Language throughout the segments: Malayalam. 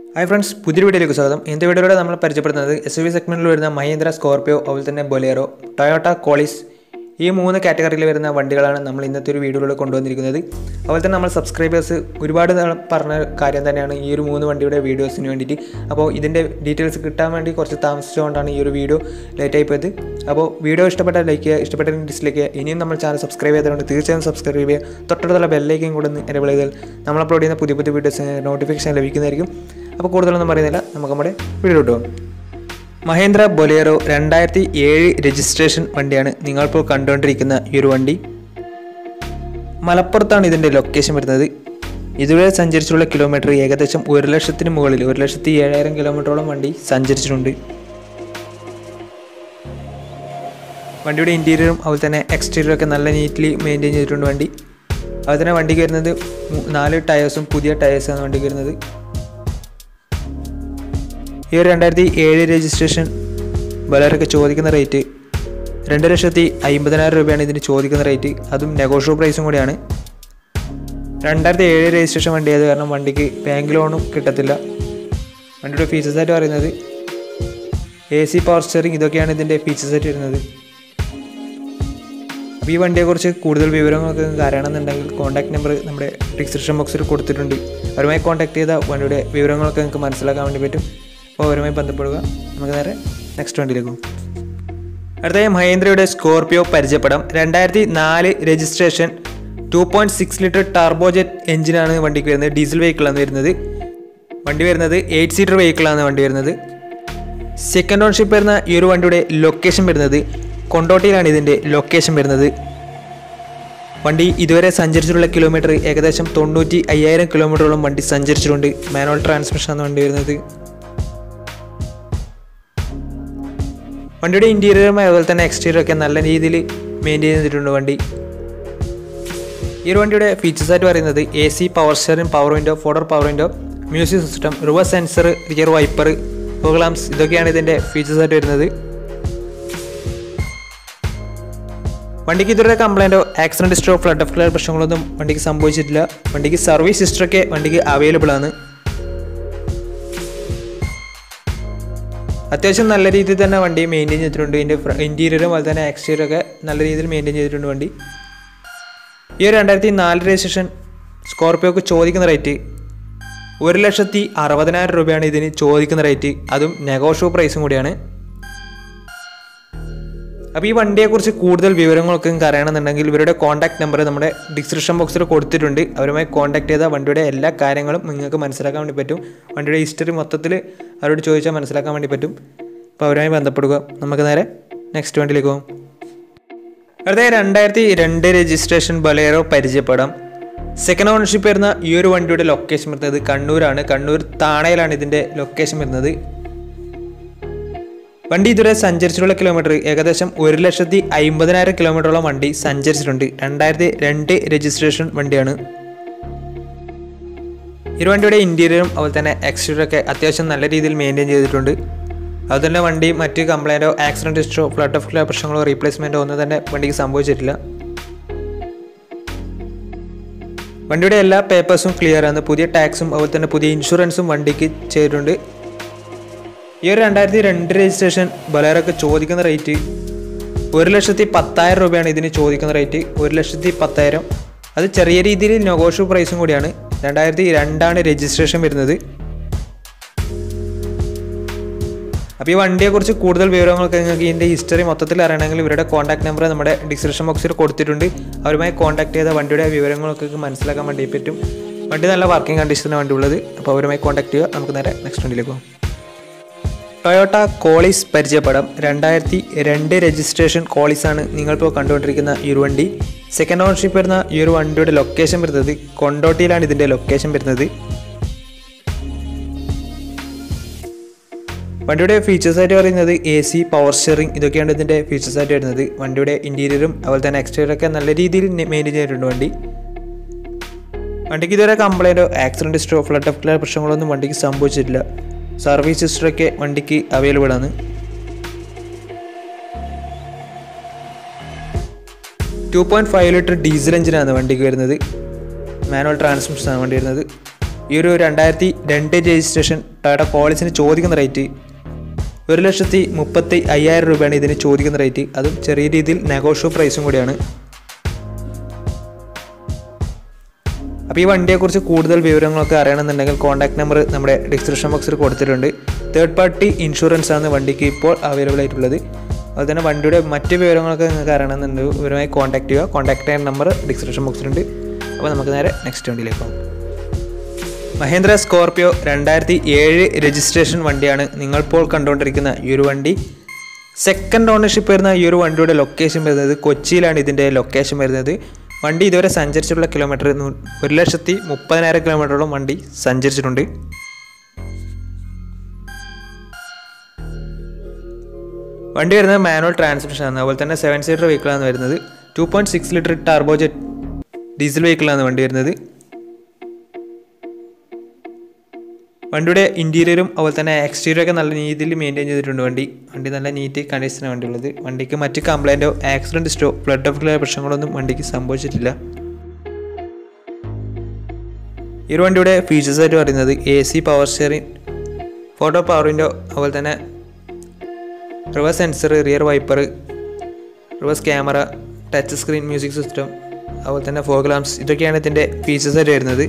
ഹായ് ഫ്രണ്ട്സ് പുതിയ വീഡിയോയിലേക്ക് സ്വാഗതം ഇന്നത്തെ വീഡിയോയിലൂടെ നമ്മൾ പരിചയപ്പെടുന്നത് എസ് യു വി സെഗ്മെൻറ്റിൽ വരുന്ന മഹീന്ദ്ര സ്കോർപിയോ അതുപോലെ തന്നെ ബൊലേറോ ടൊയോട്ട കോളിസ് ഈ മൂന്ന് കാറ്റഗറിയിൽ വരുന്ന വണ്ടികളാണ് നമ്മൾ ഇന്നത്തെ ഒരു വീഡിയോയിലൂടെ കൊണ്ടുവന്നിരിക്കുന്നത് അതുപോലെ തന്നെ നമ്മൾ സബ്സ്ക്രൈബേഴ്സ് ഒരുപാട് നാൾ പറഞ്ഞ കാര്യം തന്നെയാണ് ഈ ഒരു മൂന്ന് വണ്ടിയുടെ വീഡിയോസിന് വേണ്ടിയിട്ട് അപ്പോൾ ഇതിൻ്റെ ഡീറ്റെയിൽസ് കിട്ടാൻ വേണ്ടി കുറച്ച് താമസിച്ചുകൊണ്ടാണ് ഈ ഒരു വീഡിയോ ലേറ്റായി പോയത് അപ്പോൾ വീഡിയോ ഇഷ്ടപ്പെട്ടാൽ ലൈക്ക് ചെയ്യുക ഇഷ്ടപ്പെട്ടെങ്കിൽ ഡിസ്ലൈക്ക് ചെയ്യുക ഇനിയും നമ്മൾ ചാനൽ സബ്സ്ക്രൈബ് ചെയ്തതുകൊണ്ട് തീർച്ചയായും സബ്സ്ക്രൈബ് ചെയ്യുക തൊട്ടടുത്തുള്ള ബെല്ലൈക്കും കൂടെ ഒന്ന് എനേബിൾ ചെയ്താൽ നമ്മൾ അപ്ലോഡ് ചെയ്യുന്ന പുതിയ പുതിയ വീഡിയോസ് നോട്ടിഫിക്കേഷൻ ലഭിക്കുന്നതായിരിക്കും അപ്പോൾ കൂടുതലൊന്നും പറയുന്നില്ല നമുക്ക് നമ്മുടെ വീഡിയോ പോകാം മഹേന്ദ്ര ബൊലേറോ രണ്ടായിരത്തി ഏഴ് രജിസ്ട്രേഷൻ വണ്ടിയാണ് നിങ്ങളിപ്പോൾ കണ്ടുകൊണ്ടിരിക്കുന്ന ഈ ഒരു വണ്ടി മലപ്പുറത്താണ് ഇതിൻ്റെ ലൊക്കേഷൻ വരുന്നത് ഇതുവരെ സഞ്ചരിച്ചുള്ള കിലോമീറ്റർ ഏകദേശം ഒരു ലക്ഷത്തിന് മുകളിൽ ഒരു ലക്ഷത്തി ഏഴായിരം കിലോമീറ്ററോളം വണ്ടി സഞ്ചരിച്ചിട്ടുണ്ട് വണ്ടിയുടെ ഇൻറ്റീരിയറും അതുപോലെ തന്നെ എക്സ്റ്റീരിയറും ഒക്കെ നല്ല നീറ്റ്ലി മെയിൻറ്റെയിൻ ചെയ്തിട്ടുണ്ട് വണ്ടി അതുപോലെ തന്നെ വണ്ടിക്ക് വരുന്നത് മൂ- നാല് ടയേഴ്സും പുതിയ ടയേഴ്സാണ് വണ്ടിക്ക് വരുന്നത് ഈ ഒരു രണ്ടായിരത്തി ഏഴ് രജിസ്ട്രേഷൻ ബലേറൊക്കെ ചോദിക്കുന്ന റേറ്റ് രണ്ട് ലക്ഷത്തി അമ്പതിനായിരം രൂപയാണ് ഇതിന് ചോദിക്കുന്ന റേറ്റ് അതും നെഗോഷ്യബിൾ പ്രൈസും കൂടിയാണ് രണ്ടായിരത്തി ഏഴ് രജിസ്ട്രേഷൻ വണ്ടി ആയത് കാരണം വണ്ടിക്ക് ബാങ്ക് ലോണും കിട്ടത്തില്ല വണ്ടിയുടെ ഫീച്ചേഴ്സ് ആയിട്ട് പറയുന്നത് എ സി പവർ സ്റ്റിയറിംഗ് ഇതൊക്കെയാണ് ഇതിൻ്റെ ഫീച്ചേഴ്സ് ആയിട്ട് വരുന്നത് അപ്പോൾ ഈ വണ്ടിയെക്കുറിച്ച് കൂടുതൽ വിവരങ്ങളൊക്കെ നിങ്ങൾക്ക് അറിയണമെന്നുണ്ടെങ്കിൽ കോൺടാക്ട് നമ്പർ നമ്മുടെ ഡിസ്ക്രിപ്ഷൻ ബോക്സിൽ കൊടുത്തിട്ടുണ്ട് അവരുമായി കോൺടാക്ട് ചെയ്താൽ വണ്ടിയുടെ വിവരങ്ങളൊക്കെ നിങ്ങൾക്ക് മനസ്സിലാക്കാൻ വേണ്ടി പറ്റും അപ്പോൾ അവരുമായി ബന്ധപ്പെടുക നമുക്ക് നേരെ നെക്സ്റ്റ് വണ്ടിയിലേക്ക് പോകും അടുത്തതായി മഹേന്ദ്രയുടെ സ്കോർപിയോ പരിചയപ്പെടാം രണ്ടായിരത്തി നാല് registration two point six litre turbojet എഞ്ചിനാണ് വണ്ടിക്ക് വരുന്നത് ഡീസൽ വെഹിക്കിളാണ് വരുന്നത് വണ്ടി വരുന്നത് എയ്റ്റ് സീറ്റർ വെഹിക്കിളാണ് വണ്ടി വരുന്നത് സെക്കൻഡ് ഓൺഷിപ്പ് വരുന്ന ഈ ഒരു വണ്ടിയുടെ ലൊക്കേഷൻ വരുന്നത് കൊണ്ടോട്ടിയിലാണ് ഇതിൻ്റെ ലൊക്കേഷൻ വരുന്നത് വണ്ടി ഇതുവരെ സഞ്ചരിച്ചിട്ടുള്ള കിലോമീറ്റർ ഏകദേശം തൊണ്ണൂറ്റി അയ്യായിരം കിലോമീറ്ററോളം വണ്ടി സഞ്ചരിച്ചിട്ടുണ്ട് മാനുവൽ ട്രാൻസ്മിഷനാണ് വണ്ടി വരുന്നത് വണ്ടിയുടെ ഇൻറ്റീരിയറും അതുപോലെ തന്നെ എക്സ്റ്റീരിയർ ഒക്കെ നല്ല രീതിയിൽ മെയിൻറ്റെയിൻ ചെയ്തിട്ടുണ്ട് വണ്ടി ഈ ഒരു വണ്ടിയുടെ ഫീച്ചേഴ്സ് ആയിട്ട് പറയുന്നത് A C power steering power window four door power window music system reverse sensor rear wiper fog lamps ഇതൊക്കെയാണ് ഇതിൻ്റെ ഫീച്ചേഴ്സ് ആയിട്ട് വരുന്നത് വണ്ടിക്ക് ഇതുവരെ കംപ്ലൈൻറ്റോ ആക്സിഡൻറ്റ് ഹിസ്റ്ററോ ഫ്ലഡ് ഓഫ് ക്ലിയർ പ്രശ്നങ്ങളൊന്നും വണ്ടിക്ക് സംഭവിച്ചിട്ടില്ല വണ്ടിക്ക് സർവീസ് ഹിസ്റ്ററൊക്കെ വണ്ടിക്ക് അവൈലബിൾ ആണ് അത്യാവശ്യം നല്ല രീതിയിൽ തന്നെ വണ്ടി മെയിൻറ്റെയിൻ ചെയ്തിട്ടുണ്ട് ഇതിൻ്റെ ഇൻറ്റീരിയറും അതുപോലെ തന്നെ എക്സ്റ്റീരിയറും ഒക്കെ നല്ല രീതിയിൽ മെയിൻറ്റെയിൻ ചെയ്തിട്ടുണ്ട് വണ്ടി ഈ ഒരു രണ്ടായിരത്തി നാല് രജിസ്ട്രേഷൻ സ്കോർപിയോക്ക് ചോദിക്കുന്ന റേറ്റ് ഒരു ലക്ഷത്തി അറുപതിനായിരം രൂപയാണ് ഇതിന് ചോദിക്കുന്ന റേറ്റ് അതും നെഗോഷ്യബിൾ പ്രൈസും കൂടിയാണ് അപ്പോൾ ഈ വണ്ടിയെക്കുറിച്ച് കൂടുതൽ വിവരങ്ങളൊക്കെ നിങ്ങൾക്ക് അറിയണമെന്നുണ്ടെങ്കിൽ ഇവരുടെ കോൺടാക്ട് നമ്പർ നമ്മുടെ ഡിസ്ക്രിപ്ഷൻ ബോക്സിൽ കൊടുത്തിട്ടുണ്ട് അവരുമായി കോൺടാക്ട് ചെയ്താൽ വണ്ടിയുടെ എല്ലാ കാര്യങ്ങളും നിങ്ങൾക്ക് മനസ്സിലാക്കാൻ വേണ്ടി പറ്റും വണ്ടിയുടെ ഹിസ്റ്ററി മൊത്തത്തിൽ അവരോട് ചോദിച്ചാൽ മനസ്സിലാക്കാൻ വേണ്ടി പറ്റും അപ്പോൾ അവരുമായി ബന്ധപ്പെടുക നമുക്ക് നേരെ നെക്സ്റ്റ് വണ്ടിയിലേക്ക് പോകും അടുത്ത രണ്ടായിരത്തി രണ്ട് രജിസ്ട്രേഷൻ ബലേറോ പരിചയപ്പെടാം സെക്കൻഡ് ഓണർഷിപ്പ് വരുന്ന ഈ ഒരു വണ്ടിയുടെ ലൊക്കേഷൻ വരുന്നത് കണ്ണൂരാണ് കണ്ണൂർ താണയിലാണ് ഇതിൻ്റെ ലൊക്കേഷൻ വരുന്നത് വണ്ടി ഇതുവരെ സഞ്ചരിച്ചിട്ടുള്ള കിലോമീറ്റർ ഏകദേശം ഒരു ലക്ഷത്തി അമ്പതിനായിരം കിലോമീറ്ററോളം വണ്ടി സഞ്ചരിച്ചിട്ടുണ്ട് രണ്ടായിരത്തി രണ്ട് രജിസ്ട്രേഷൻ വണ്ടിയാണ് ഈ ഒരു വണ്ടിയുടെ ഇൻറ്റീരിയറും അതുപോലെ തന്നെ എക്സ്റ്റീരിയറും ഒക്കെ അത്യാവശ്യം നല്ല രീതിയിൽ മെയിൻറ്റെയിൻ ചെയ്തിട്ടുണ്ട് അതുപോലെ തന്നെ വണ്ടി മറ്റ് കംപ്ലൈൻറ്റോ ആക്സിഡൻറ്റ് ഹിസ്റ്ററോ ഫ്ലഡ് ഓഫ് ക്ലിയർ പ്രശ്നങ്ങളോ റീപ്ലേസ്മെൻറ്റോ ഒന്നും തന്നെ വണ്ടിക്ക് സംഭവിച്ചിട്ടില്ല വണ്ടിയുടെ എല്ലാ പേപ്പേഴ്സും ക്ലിയർ ആണ് പുതിയ ടാക്സും അതുപോലെ തന്നെ പുതിയ ഇൻഷുറൻസും വണ്ടിക്ക് ചെയ്തിട്ടുണ്ട് ഈ ഒരു രണ്ടായിരത്തി രണ്ട് രജിസ്ട്രേഷൻ ബലേറൊക്കെ ചോദിക്കുന്ന റേറ്റ് ഒരു ലക്ഷത്തി പത്തായിരം രൂപയാണ് ഇതിന് ചോദിക്കുന്ന റേറ്റ് ഒരു ലക്ഷത്തി പത്തായിരം അത് ചെറിയ രീതിയിൽ നെഗോഷ്യബിൾ പ്രൈസും കൂടിയാണ് രണ്ടായിരത്തി രണ്ടാണ് രജിസ്ട്രേഷൻ വരുന്നത് അപ്പോൾ ഈ വണ്ടിയെക്കുറിച്ച് കൂടുതൽ വിവരങ്ങളൊക്കെ നിങ്ങൾക്ക് ഇതിൻ്റെ ഹിസ്റ്ററി മൊത്തത്തിൽ അറിയണമെങ്കിൽ ഇവരുടെ കോൺടാക്ട് നമ്പർ നമ്മുടെ ഡിസ്ക്രിപ്ഷൻ ബോക്സിൽ കൊടുത്തിട്ടുണ്ട് അവരുമായി കോൺടാക്ട് ചെയ്ത വണ്ടിയുടെ വിവരങ്ങളൊക്കെ നിങ്ങൾക്ക് മനസ്സിലാക്കാൻ വേണ്ടി പറ്റും വണ്ടി നല്ല വർക്കിംഗ് കണ്ടീഷനാണ് വണ്ടി ഉള്ളത് അപ്പോൾ അവരുമായി കോൺടാക്ട് ചെയ്യുക നമുക്ക് നേരെ നെക്സ്റ്റ് വണ്ടിയിലേക്ക് പോകാം ടൊയോട്ട കോളിസ് പരിചയപ്പെടാം രണ്ടായിരത്തി രണ്ട് രജിസ്ട്രേഷൻ കോളിസ് ആണ് നിങ്ങളിപ്പോൾ കണ്ടുകൊണ്ടിരിക്കുന്ന ഈ ഒരു വണ്ടി സെക്കൻഡ് ഓണർഷിപ്പ് വരുന്ന ഈ ഒരു വണ്ടിയുടെ ലൊക്കേഷൻ വരുന്നത് കൊണ്ടോട്ടിയിലാണ് ഇതിൻ്റെ ലൊക്കേഷൻ വരുന്നത് വണ്ടിയുടെ ഫീച്ചേഴ്സ് ആയിട്ട് പറയുന്നത് എ സി പവർ സ്റ്റിയറിംഗ് ഇതൊക്കെയാണ് ഇതിൻ്റെ ഫീച്ചേഴ്സ് ആയിട്ട് വരുന്നത് വണ്ടിയുടെ ഇൻറ്റീരിയറും അതുപോലെ തന്നെ എക്സ്റ്റീരിയർ ഒക്കെ നല്ല രീതിയിൽ മെയിൻറ്റെയിൻ ചെയ്തിട്ടുണ്ട് വണ്ടി വണ്ടിക്ക് ഇതുവരെ കംപ്ലൈൻറ്റോ ആക്സിഡൻറ്റ് ഹിസ്റ്ററോ ഫ്ലഡ് ഓഫ് ക്ലിയർ പ്രശ്നങ്ങളൊന്നും വണ്ടിക്ക് സംഭവിച്ചിട്ടില്ല സർവീസ് ഹിസ്റ്ററൊക്കെ വണ്ടിക്ക് അവൈലബിൾ ആണ് two point five litre diesel എഞ്ചിനാണ് വണ്ടിക്ക് വരുന്നത് മാനുവൽ ട്രാൻസ്മിഷനാണ് വണ്ടി വരുന്നത് ഈ ഒരു രണ്ടായിരത്തി രണ്ട് രജിസ്ട്രേഷൻ ടൊയോട്ട കോളിസിന് ചോദിക്കുന്ന റേറ്റ് ഒരു ലക്ഷത്തി മുപ്പത്തി അയ്യായിരം രൂപയാണ് ഇതിന് ചോദിക്കുന്ന റേറ്റ് അതും ചെറിയ രീതിയിൽ നെഗോഷ്യോ പ്രൈസും കൂടിയാണ് അപ്പോൾ ഈ വണ്ടിയെക്കുറിച്ച് കൂടുതൽ വിവരങ്ങളൊക്കെ അറിയണമെന്നുണ്ടെങ്കിൽ കോൺടാക്ട് നമ്പർ നമ്മുടെ ഡിസ്ക്രിപ്ഷൻ ബോക്സിൽ കൊടുത്തിട്ടുണ്ട് തേർഡ് പാർട്ടി ഇൻഷുറൻസ് ആണ് വണ്ടിക്ക് ഇപ്പോൾ അവൈലബിൾ ആയിട്ടുള്ളത് അതുപോലെ തന്നെ വണ്ടിയുടെ മറ്റ് വിവരങ്ങളൊക്കെ നിങ്ങൾക്ക് അറിയണമെന്നുണ്ടെങ്കിൽ ഇവരുമായി കോൺടാക്ട് ചെയ്യുക കോൺടാക്ട് ചെയ്യാൻ നമ്പർ ഡിസ്ക്രിപ്ഷൻ ബോക്സിലുണ്ട് അപ്പോൾ നമുക്ക് നേരെ നെക്സ്റ്റ് വണ്ടിയിലേക്ക് പോകാം മഹേന്ദ്ര സ്കോർപിയോ രണ്ടായിരത്തി ഏഴ് രജിസ്ട്രേഷൻ വണ്ടിയാണ് നിങ്ങളിപ്പോൾ കണ്ടുകൊണ്ടിരിക്കുന്ന ഈ ഒരു വണ്ടി സെക്കൻഡ് ഓണർഷിപ്പ് വരുന്ന ഈ ഒരു വണ്ടിയുടെ ലൊക്കേഷൻ വരുന്നത് കൊച്ചിയിലാണ് ഇതിൻ്റെ ലൊക്കേഷൻ വരുന്നത് വണ്ടി ഇതുവരെ സഞ്ചരിച്ചിട്ടുള്ള കിലോമീറ്റർ നൂ- ഒരു ലക്ഷത്തി മുപ്പതിനായിരം കിലോമീറ്ററോളം വണ്ടി സഞ്ചരിച്ചിട്ടുണ്ട് വണ്ടി വരുന്നത് മാനുവൽ ട്രാൻസ്മിഷൻ ആണ് അതുപോലെ തന്നെ സെവൻ സീറ്റർ വെഹിക്കിളാണ് വരുന്നത് two point six litre turbojet diesel വെഹിക്കിളാണ് വണ്ടി വരുന്നത് വണ്ടിയുടെ ഇൻറ്റീരിയറും അതുപോലെ തന്നെ എക്സ്റ്റീരിയർ ഒക്കെ നല്ല രീതിയിൽ മെയിൻറ്റെയിൻ ചെയ്തിട്ടുണ്ട് വണ്ടി വണ്ടി നല്ല നീറ്റ് കണ്ടീഷനാണ് വണ്ടി ഉള്ളത് വണ്ടിക്ക് മറ്റ് കംപ്ലൈൻറ്റോ ആക്സിഡൻറ്റ് സ്റ്റോ ഫ്ലഡ് ഓഫ് പ്രശ്നങ്ങളൊന്നും വണ്ടിക്ക് സംഭവിച്ചിട്ടില്ല ഈ ഒരു വണ്ടിയുടെ ഫീച്ചേഴ്സ് ആയിട്ട് പറയുന്നത് A C power steering photo power window അതുപോലെ തന്നെ reverse sensor rear wiper reverse camera touch screen music system അതുപോലെ തന്നെ ഫോഗ് ലാംപ്സ് ഇതൊക്കെയാണ് ഇതിൻ്റെ ഫീച്ചേഴ്സ് ആയിട്ട് വരുന്നത്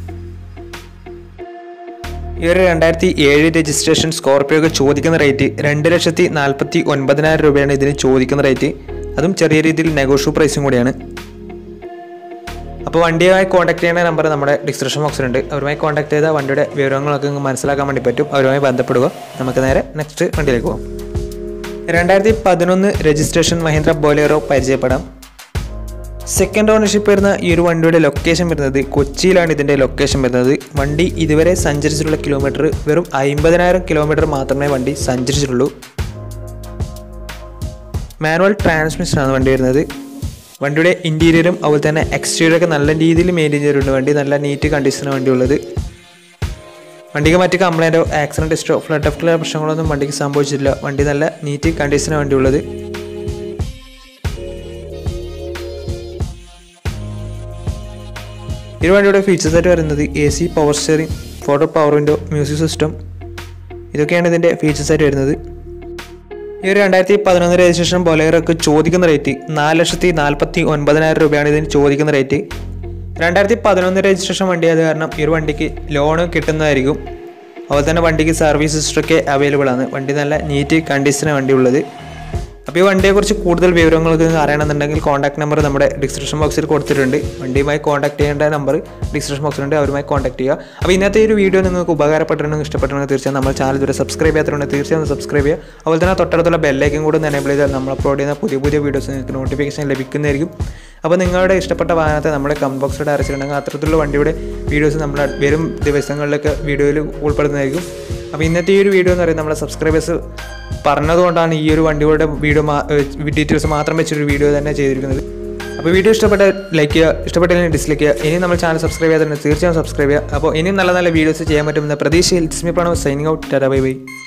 ഈ ഒരു രണ്ടായിരത്തി ഏഴ് രജിസ്ട്രേഷൻ സ്കോർപ്പിയോക്ക് ചോദിക്കുന്ന റേറ്റ് രണ്ട് ലക്ഷത്തി നാൽപ്പത്തി ഒൻപതിനായിരം രൂപയാണ് ഇതിന് ചോദിക്കുന്ന റേറ്റ് അതും ചെറിയ രീതിയിൽ നെഗോഷ്യബിൾ പ്രൈസും കൂടിയാണ് അപ്പോൾ വണ്ടിയുമായി കോൺടാക്ട് ചെയ്യുന്ന നമ്പർ നമ്മുടെ ഡിസ്ക്രിപ്ഷൻ ബോക്സിലുണ്ട് അവരുമായി കോൺടാക്ട് ചെയ്താൽ വണ്ടിയുടെ വിവരങ്ങളൊക്കെ നിങ്ങൾക്ക് മനസ്സിലാക്കാൻ വേണ്ടി പറ്റും അവരുമായി ബന്ധപ്പെടുക നമുക്ക് നേരെ നെക്സ്റ്റ് വണ്ടിയിലേക്ക് പോകാം രണ്ടായിരത്തി പതിനൊന്ന് രജിസ്ട്രേഷൻ മഹീന്ദ്ര ബോലേറോ പരിചയപ്പെടാം സെക്കൻഡ് ഓണർഷിപ്പ് വരുന്ന ഈ ഒരു വണ്ടിയുടെ ലൊക്കേഷൻ വരുന്നത് കൊച്ചിയിലാണ് ഇതിൻ്റെ ലൊക്കേഷൻ വരുന്നത് വണ്ടി ഇതുവരെ സഞ്ചരിച്ചിട്ടുള്ള കിലോമീറ്റർ വെറും അമ്പതിനായിരം കിലോമീറ്റർ മാത്രമേ വണ്ടി സഞ്ചരിച്ചിട്ടുള്ളൂ മാനുവൽ ട്രാൻസ്മിഷനാണ് വണ്ടി വരുന്നത് വണ്ടിയുടെ ഇൻറ്റീരിയറും അതുപോലെ തന്നെ exterior ഒക്കെ നല്ല രീതിയിൽ മെയിൻറ്റെയിൻ ചെയ്തിട്ടുണ്ട് വണ്ടി നല്ല നീറ്റ് കണ്ടീഷനാണ് വണ്ടി ഉള്ളത് വണ്ടിക്ക് മറ്റ് കംപ്ലൈൻറ്റോ ആക്സിഡൻറ്റ് ഹിസ്റ്റോ ഫ്ലഡ് ഓഫ് ക്ലിയർ പ്രശ്നങ്ങളൊന്നും വണ്ടിക്ക് സംഭവിച്ചിട്ടില്ല വണ്ടി നല്ല നീറ്റ് കണ്ടീഷനാണ് വണ്ടി ഉള്ളത് ഈ വണ്ടിയുടെ ഫീച്ചേഴ്സ് ആയിട്ട് വരുന്നത് A C power steering photo power window music system ഇതൊക്കെയാണ് ഇതിൻ്റെ ഫീച്ചേഴ്സ് ആയിട്ട് വരുന്നത് ഈ ഒരു രണ്ടായിരത്തി പതിനൊന്ന് രജിസ്ട്രേഷൻ ബൊലേറോക്ക് ചോദിക്കുന്ന റേറ്റ് നാല് ലക്ഷത്തി നാൽപ്പത്തി ഒൻപതിനായിരം രൂപയാണ് ഇതിന് ചോദിക്കുന്ന റേറ്റ് രണ്ടായിരത്തി പതിനൊന്ന് രജിസ്ട്രേഷൻ വണ്ടി ആയത് കാരണം ഈ ഒരു വണ്ടിക്ക് ലോണ് കിട്ടുന്നതായിരിക്കും അതുപോലെ തന്നെ വണ്ടിക്ക് സർവീസ് ഹിസ്റ്ററൊക്കെ അവൈലബിൾ ആണ് വണ്ടി നല്ല നീറ്റ് കണ്ടീഷനാണ് വണ്ടി ഉള്ളത് അപ്പോൾ ഈ വണ്ടിയെക്കുറിച്ച് കൂടുതൽ വിവരങ്ങൾക്ക് നിങ്ങൾക്ക് അറിയണമെന്നുണ്ടെങ്കിൽ കോൺടാക്ട് നമ്പർ നമ്മുടെ ഡിസ്ക്രിപ്ഷൻ ബോക്സിൽ കൊടുത്തിട്ടുണ്ട് വണ്ടിയുമായി കോൺടാക്ട് ചെയ്യേണ്ട നമ്പർ ഡിസ്ക്രിപ്ഷൻ ബോക്സിലുണ്ട് അവരുമായി കോൺടാക്ട് ചെയ്യുക അപ്പോൾ ഇന്നത്തെ ഈ ഒരു വീഡിയോ നിങ്ങൾക്ക് ഉപകാരപ്പെട്ടിട്ടുണ്ടെങ്കിൽ ഇഷ്ടപ്പെട്ടിട്ടുണ്ടെങ്കിൽ തീർച്ചയായും നമ്മൾ ചാനൽ ഇതുവരെ സബ്സ്ക്രൈബ് ചെയ്യാത്തതുകൊണ്ട് തീർച്ചയായും സബ്സ്ക്രൈബ് ചെയ്യുക അതുപോലെ തന്നെ തൊട്ടടുത്തുള്ള ബെല്ലൈക്കും കൂടെ ഒന്ന് എനേബിൾ ചെയ്താൽ നമ്മൾ അപ്ലോഡ് ചെയ്യുന്ന പുതിയ പുതിയ വീഡിയോസ് നിങ്ങൾക്ക് നോട്ടിഫിക്കേഷൻ ലഭിക്കുന്നതായിരിക്കും അപ്പോൾ നിങ്ങളുടെ ഇഷ്ടപ്പെട്ട വാഹനത്തെ നമ്മുടെ കമന്റ് ബോക്സിൽ അരച്ചിട്ടുണ്ടെങ്കിൽ അത്തരത്തിലുള്ള വണ്ടിയുടെ വീഡിയോസ് നമ്മൾ വരും ദിവസങ്ങളിലൊക്കെ വീഡിയോയിൽ ഉൾപ്പെടുന്നതായിരിക്കും അപ്പോൾ ഇന്നത്തെ ഈ ഒരു വീഡിയോ എന്ന് പറയുന്നത് നമ്മുടെ സബ്സ്ക്രൈബേഴ്സ് പറഞ്ഞതുകൊണ്ടാണ് ഈ ഒരു വണ്ടിയുടെ വീഡിയോ ഡീറ്റെയിൽസ് മാത്രം വെച്ചൊരു വീഡിയോ തന്നെ ചെയ്തിരിക്കുന്നത് അപ്പോൾ വീഡിയോ ഇഷ്ടപ്പെട്ട ലൈക്ക് ചെയ്യുക ഇഷ്ടപ്പെട്ടില്ലെങ്കിൽ ഡിസ്ലൈക്ക് ചെയ്യുക ഇനി നമ്മൾ ചാനൽ സബ്സ്ക്രൈബ് ചെയ്യാതെ തീർച്ചയായും സബ്സ്ക്രൈബ് ചെയ്യുക അപ്പോൾ ഇനിയും നല്ല നല്ല വീഡിയോസ് ചെയ്യാൻ പറ്റുമെന്ന പ്രതീക്ഷയിൽ is me Pranav signing out ta ta bye by